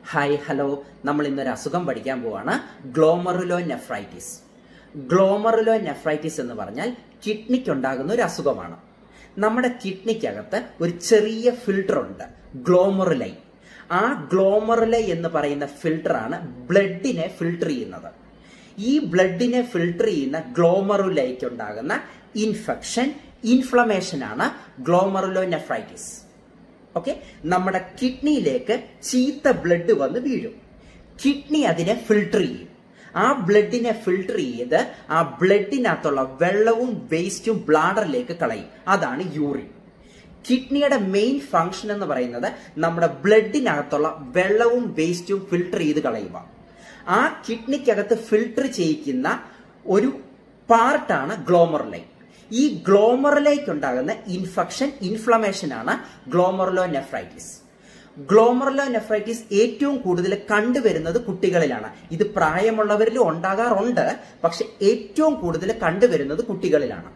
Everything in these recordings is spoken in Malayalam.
ഹായ് ഹലോ നമ്മൾ ഇന്നൊരു അസുഖം പഠിക്കാൻ പോവാണ് ഗ്ലോമറുലോ നെഫ്രൈറ്റിസ് ഗ്ലോമറുലോ നെഫ്രൈറ്റിസ് എന്ന് പറഞ്ഞാൽ കിഡ്നിക്ക് ഉണ്ടാകുന്ന ഒരു അസുഖമാണ് നമ്മുടെ കിഡ്നിക്കകത്ത് ഒരു ചെറിയ ഫിൽട്ടർ ഉണ്ട് ഗ്ലോമറുലൈ ആ ഗ്ലോമറുലൈ എന്ന് പറയുന്ന ഫിൽട്ടറാണ് ബ്ലഡിനെ ഫിൽട്ടർ ചെയ്യുന്നത് ഈ ബ്ലഡിനെ ഫിൽട്ടർ ചെയ്യുന്ന ഗ്ലോമറുലൈക്ക് ഉണ്ടാകുന്ന ഇൻഫെക്ഷൻ ഇൻഫ്ലമേഷൻ ആണ് ഗ്ലോമറുലോ നെഫ്രൈറ്റിസ് ഓക്കെ നമ്മുടെ കിഡ്നിയിലേക്ക് ചീത്ത ബ്ലഡ് വന്ന് വീഴും കിഡ്നി അതിനെ ഫിൽട്ടർ ചെയ്യും ആ ബ്ലഡിനെ ഫിൽട്ടർ ചെയ്ത് ആ ബ്ലഡിനകത്തുള്ള വെള്ളവും വേസ്റ്റും ബ്ലാഡറിലേക്ക് കളയും അതാണ് യൂറിൻ കിഡ്നിയുടെ മെയിൻ ഫംഗ്ഷൻ എന്ന് പറയുന്നത് നമ്മുടെ ബ്ലഡിനകത്തുള്ള വെള്ളവും വേസ്റ്റും ഫിൽട്ടർ ചെയ്ത് കളയുക ആ കിഡ്നിക്കകത്ത് ഫിൽട്ടർ ചെയ്യിക്കുന്ന ഒരു പാർട്ടാണ് ഗ്ലോമർലൈ ഈ ഗ്ലോമറിലേക്ക് ഉണ്ടാകുന്ന ഇൻഫെക്ഷൻ ഇൻഫ്ലമേഷൻ ആണ് ഗ്ലോമർലോ നെഫ്രൈറ്റിസ് ഗ്ലോമർലോ നെഫ്രൈറ്റിസ് ഏറ്റവും കൂടുതൽ കണ്ടുവരുന്നത് കുട്ടികളിലാണ് ഇത് പ്രായമുള്ളവരിലും ഉണ്ടാകാറുണ്ട് പക്ഷെ ഏറ്റവും കൂടുതൽ കണ്ടുവരുന്നത് കുട്ടികളിലാണ്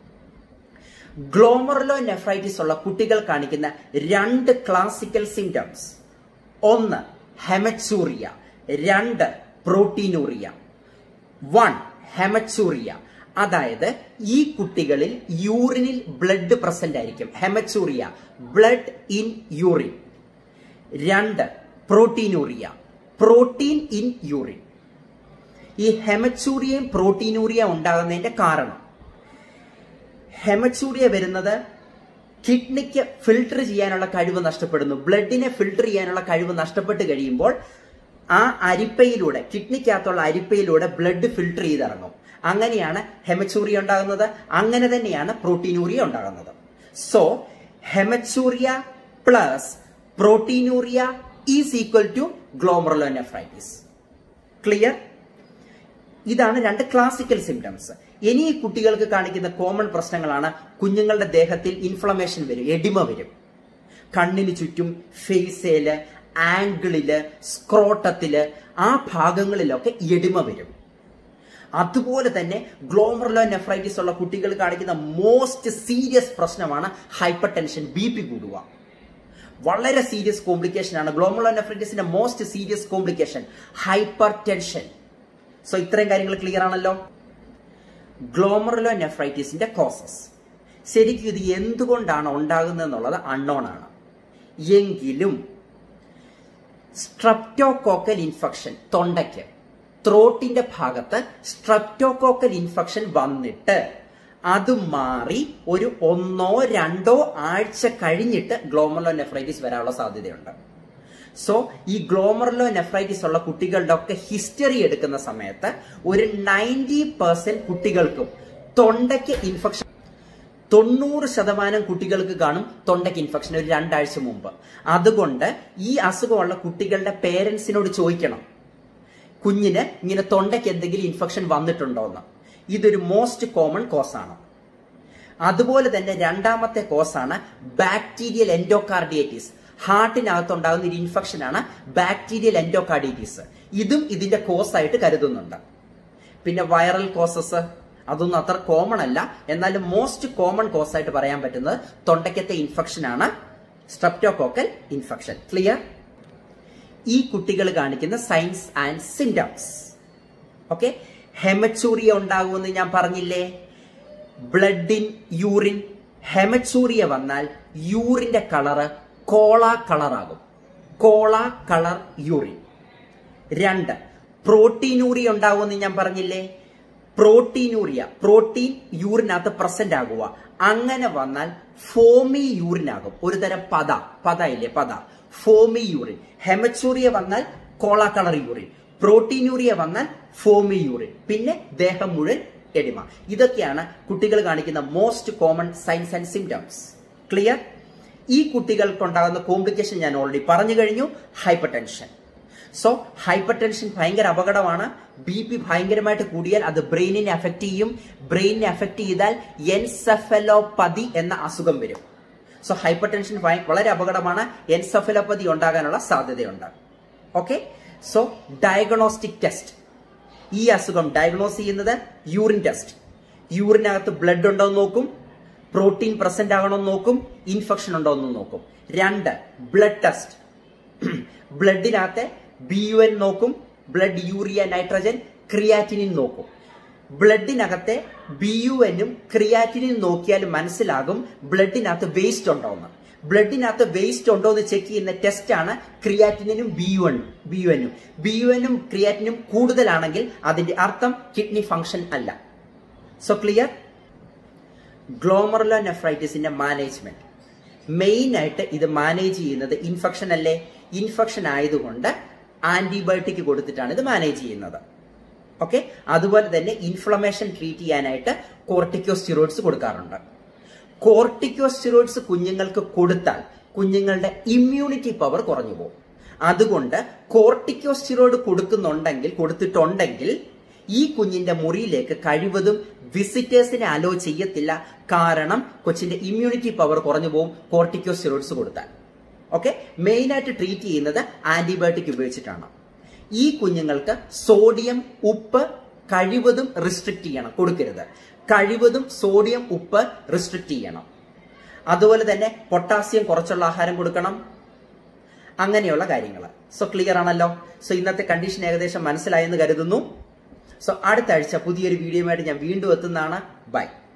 ഗ്ലോമർലോ നെഫ്രൈറ്റിസ് ഉള്ള കുട്ടികൾ കാണിക്കുന്ന രണ്ട് ക്ലാസിക്കൽ സിംറ്റംസ് ഒന്ന് ഹെമച്ചൂറിയ രണ്ട് പ്രോട്ടീനൂറിയ വൺ ഹെമച്ചൂറിയ അതായത് ഈ കുട്ടികളിൽ യൂറിനിൽ ബ്ലഡ് പ്രസന്റ് ആയിരിക്കും ഹെമച്ചൂറിയ ബ്ലഡ് ഇൻ യൂറിൻ രണ്ട് പ്രോട്ടീനൂറിയ പ്രോട്ടീൻ ഇൻ യൂറിൻ ഈ ഹെമച്ചൂറിയയും പ്രോട്ടീനൂറിയ ഉണ്ടാകുന്നതിന്റെ കാരണം ഹെമച്ചൂറിയ വരുന്നത് കിഡ്നിക്ക് ഫിൽട്ടർ ചെയ്യാനുള്ള കഴിവ് നഷ്ടപ്പെടുന്നു ബ്ലഡിനെ ഫിൽട്ടർ ചെയ്യാനുള്ള കഴിവ് നഷ്ടപ്പെട്ട് കഴിയുമ്പോൾ ആ അരിപ്പയിലൂടെ കിഡ്നിക്കകത്തുള്ള അരിപ്പയിലൂടെ ബ്ലഡ് ഫിൽട്ടർ ചെയ്തിറങ്ങും അങ്ങനെയാണ് ഹെമച്ചൂറിയ ഉണ്ടാകുന്നത് അങ്ങനെ തന്നെയാണ് പ്രോട്ടീനൂറിയ ഉണ്ടാകുന്നത് so haematuria plus proteinuria is equal to glomerulonephritis clear ഇതാണ് രണ്ട് ക്ലാസിക്കൽ സിംറ്റംസ് ഇനി ഈ കുട്ടികൾക്ക് കാണിക്കുന്ന കോമൺ പ്രശ്നങ്ങളാണ് കുഞ്ഞുങ്ങളുടെ ദേഹത്തിൽ ഇൻഫ്ലമേഷൻ വരും എഡിമ വരും കണ്ണിന് ചുറ്റും ഫേസേല് ആംഗിളില് സ്ക്രോട്ടത്തില് ആ ഭാഗങ്ങളിലൊക്കെ എഡിമ വരും അതുപോലെ തന്നെ ഗ്ലോമർലോ നെഫ്രൈറ്റിസ് ഉള്ള കുട്ടികൾ കാണിക്കുന്ന മോസ്റ്റ് സീരിയസ് പ്രശ്നമാണ് ഹൈപ്പർ ടെൻഷൻ ബി പി കൂടുക വളരെ സീരിയസ് കോംപ്ലിക്കേഷൻ ആണ് ഗ്ലോമർലോ നെഫ്രൈറ്റിസിന്റെ most serious complication hypertension so ഇത്രയും കാര്യങ്ങൾ ക്ലിയർ ആണല്ലോ ഗ്ലോമർലോ നെഫ്രൈറ്റിസിന്റെ കോസസ് ശരിക്കും ഇത് എന്തുകൊണ്ടാണ് ഉണ്ടാകുന്നത് എന്നുള്ളത് അൺനോൺ ആണ് എങ്കിലും സ്ട്രപ്റ്റോകോക്കൽ ഇൻഫെക്ഷൻ തൊണ്ടയ്ക്ക് ത്രോട്ടിന്റെ ഭാഗത്ത് സ്ട്രപ്റ്റോകോക്കൽ ഇൻഫെക്ഷൻ വന്നിട്ട് അത് മാറി ഒരു ഒന്നോ രണ്ടോ ആഴ്ച കഴിഞ്ഞിട്ട് ഗ്ലോമർലോ നെഫ്രൈറ്റിസ് വരാനുള്ള സാധ്യതയുണ്ട് സോ ഈ ഗ്ലോമർലോ നെഫ്രൈറ്റിസ് ഉള്ള കുട്ടികളുടെ ഒക്കെ ഹിസ്റ്ററി എടുക്കുന്ന സമയത്ത് ഒരു നയൻറ്റി പെർസെന്റ് കുട്ടികൾക്കും തൊണ്ടയ്ക്ക് ഇൻഫെക്ഷൻ തൊണ്ണൂറ് ശതമാനം കുട്ടികൾക്ക് കാണും തൊണ്ടയ്ക്ക് ഇൻഫെക്ഷൻ ഒരു രണ്ടാഴ്ച മുമ്പ് അതുകൊണ്ട് ഈ അസുഖമുള്ള കുട്ടികളുടെ പേരൻസിനോട് ചോദിക്കണം കുഞ്ഞിന് ഇങ്ങനെ തൊണ്ടയ്ക്ക് എന്തെങ്കിലും ഇൻഫെക്ഷൻ വന്നിട്ടുണ്ടോ എന്ന് ഇതൊരു മോസ്റ്റ് കോമൺ കോസ് ആണ് അതുപോലെ തന്നെ രണ്ടാമത്തെ കോസാണ് ബാക്ടീരിയൽ എൻഡോകാർഡിയറ്റിസ് ഹാർട്ടിനകത്തുണ്ടാകുന്ന ഒരു ഇൻഫെക്ഷൻ ആണ് ബാക്ടീരിയൽ എൻഡോകാർഡിയറ്റിസ് ഇതും ഇതിന്റെ കോസ് ആയിട്ട് കരുതുന്നുണ്ട് പിന്നെ വൈറൽ കോസസ് അതൊന്നും അത്ര കോമൺ അല്ല എന്നാലും മോസ്റ്റ് കോമൺ കോസ് ആയിട്ട് പറയാൻ പറ്റുന്നത് തൊണ്ടയ്ക്കത്തെ ഇൻഫെക്ഷൻ ആണ് സ്ട്രെപ്റ്റോകോക്കൽ ഇൻഫെക്ഷൻ ക്ലിയർ ഈ കുട്ടികൾ കാണിക്കുന്ന signs and symptoms okay haematuria ഉണ്ടാകുമെന്ന് ഞാൻ പറഞ്ഞില്ലേ ബ്ലഡ് ഇൻ യൂറിൻ ഹെമച്ചൂറിയ വന്നാൽ യൂറിന്റെ കളറ് കോള കളറാകും കോള കളർ യൂറിൻ രണ്ട് പ്രോട്ടീനൂറിയ ഉണ്ടാകുമെന്ന് ഞാൻ പറഞ്ഞില്ലേ പ്രോട്ടീനൂറിയ പ്രോട്ടീൻ യൂറിനകത്ത് പ്രസന്റ് ആകുക അങ്ങനെ വന്നാൽ ഫോമി യൂറിൻ ആകും ഒരു തരം പത പത ഇല്ലേ പത ഫോമി യൂറിൻ ഹെമച്ചൂറിയ വന്നാൽ കോള കളർ യൂറിൻ പ്രോട്ടീനൂറിയ വന്നാൽ ഫോമി യൂറിൻ പിന്നെ ദേഹം മുഴുവൻ എടിമ ഇതൊക്കെയാണ് കുട്ടികൾ കാണിക്കുന്ന most common signs and symptoms clear ഈ കുട്ടികൾക്കുണ്ടാകുന്ന കോംപ്ലിക്കേഷൻ ഞാൻ ഓൾറെഡി പറഞ്ഞു കഴിഞ്ഞു hypertension so hypertension ഭയങ്കര അപകടമാണ് ബി പി ഭയങ്കരമായിട്ട് കൂടിയാൽ അത് ബ്രെയിനിനെ അഫക്ട് ചെയ്യും ബ്രെയിനിനെ അഫക്ട് ചെയ്താൽ എൻസെഫലോപ്പതി എന്ന അസുഖം വരും സോ ഹൈപ്പർ ടെൻഷൻ വളരെ അപകടമാണ് എൻസെഫലോപ്പതി ഉണ്ടാകാനുള്ള സാധ്യതയുണ്ട് ഓക്കെ സോ ഡയഗ്നോസ്റ്റിക് ടെസ്റ്റ് ഈ അസുഖം ഡയഗ്നോസ് ചെയ്യുന്നത് യൂറിൻ ടെസ്റ്റ് യൂറിനകത്ത് ബ്ലഡ് ഉണ്ടോ എന്ന് നോക്കും പ്രോട്ടീൻ പ്രസന്റ് ആകണമെന്ന് നോക്കും ഇൻഫെക്ഷൻ ഉണ്ടോ എന്ന് നോക്കും രണ്ട് ബ്ലഡ് ടെസ്റ്റ് ബ്ലഡിനകത്തെ ബി യു എൻ നോക്കും ബ്ലഡ് യൂറിയ നൈട്രജൻ ക്രിയാറ്റിനിൻ നോക്കും ബ്ലഡിനകത്തെ ബി യു എനും ക്രിയാറ്റിനിൻ നോക്കിയാൽ മനസ്സിലാകും ബ്ലഡിനകത്ത് വേസ്റ്റ് ഉണ്ടോ എന്ന് ബ്ലഡിനകത്ത് വേസ്റ്റ് ഉണ്ടോ എന്ന് ചെക്ക് ചെയ്യുന്ന ടെസ്റ്റ് ആണ് ക്രിയാറ്റിനും B U N B U എനും ബി യു എനും ക്രിയാറ്റിനും കൂടുതലാണെങ്കിൽ അതിന്റെ അർത്ഥം കിഡ്നി ഫംഗ്ഷൻ അല്ല സോ ക്ലിയർ ഗ്ലോമറുലോ നെഫ്രൈറ്റിസിന്റെ മാനേജ്മെന്റ് മെയിൻ ആയിട്ട് ഇത് മാനേജ് ചെയ്യുന്നത് ഇൻഫെക്ഷൻ അല്ലേ ഇൻഫെക്ഷൻ ആയതുകൊണ്ട് ആന്റിബയോട്ടിക് കൊടുത്തിട്ടാണ് ഇത് മാനേജ് ചെയ്യുന്നത് ഓക്കെ അതുപോലെ തന്നെ ഇൻഫ്ലമേഷൻ ട്രീറ്റ് ചെയ്യാനായിട്ട് കോർട്ടിക്കോസ്റ്റിറോയിഡ്സ് കൊടുക്കാറുണ്ട് കോർട്ടിക്കോസ്റ്റിറോയിഡ്സ് കുഞ്ഞുങ്ങൾക്ക് കൊടുത്താൽ കുഞ്ഞുങ്ങളുടെ ഇമ്മ്യൂണിറ്റി പവർ കുറഞ്ഞു പോകും അതുകൊണ്ട് കോർട്ടിക്കോസ്റ്റിറോയിഡ് കൊടുക്കുന്നുണ്ടെങ്കിൽ കൊടുത്തിട്ടുണ്ടെങ്കിൽ ഈ കുഞ്ഞിന്റെ മുറിയിലേക്ക് കഴിവതും വിസിറ്റേഴ്സിനെ അലോ ചെയ്യത്തില്ല കാരണം കൊച്ചിന്റെ ഇമ്മ്യൂണിറ്റി പവർ കുറഞ്ഞു പോകും കോർട്ടിക്കോസ്റ്റിറോയിഡ്സ് കൊടുത്താൽ ഓക്കെ മെയിൻ ആയിട്ട് ട്രീറ്റ് ചെയ്യുന്നത് ആന്റിബയോട്ടിക് ഉപയോഗിച്ചിട്ടാണ് ഈ കുഞ്ഞുങ്ങൾക്ക് സോഡിയം ഉപ്പ് കഴിവതും റിസ്ട്രിക്ട് ചെയ്യണം കൊടുക്കരുത് കഴിവതും സോഡിയം ഉപ്പ് റിസ്ട്രിക്ട് ചെയ്യണം അതുപോലെ തന്നെ പൊട്ടാസ്യം കുറച്ചുള്ള ആഹാരം കൊടുക്കണം അങ്ങനെയുള്ള കാര്യങ്ങൾ സോ ക്ലിയർ ആണല്ലോ സോ ഇന്നത്തെ കണ്ടീഷൻ ഏകദേശം മനസ്സിലായെന്ന് കരുതുന്നു സോ അടുത്ത ആഴ്ച പുതിയൊരു വീഡിയോയുമായിട്ട് ഞാൻ വീണ്ടും എത്തുന്നതാണ് ബൈ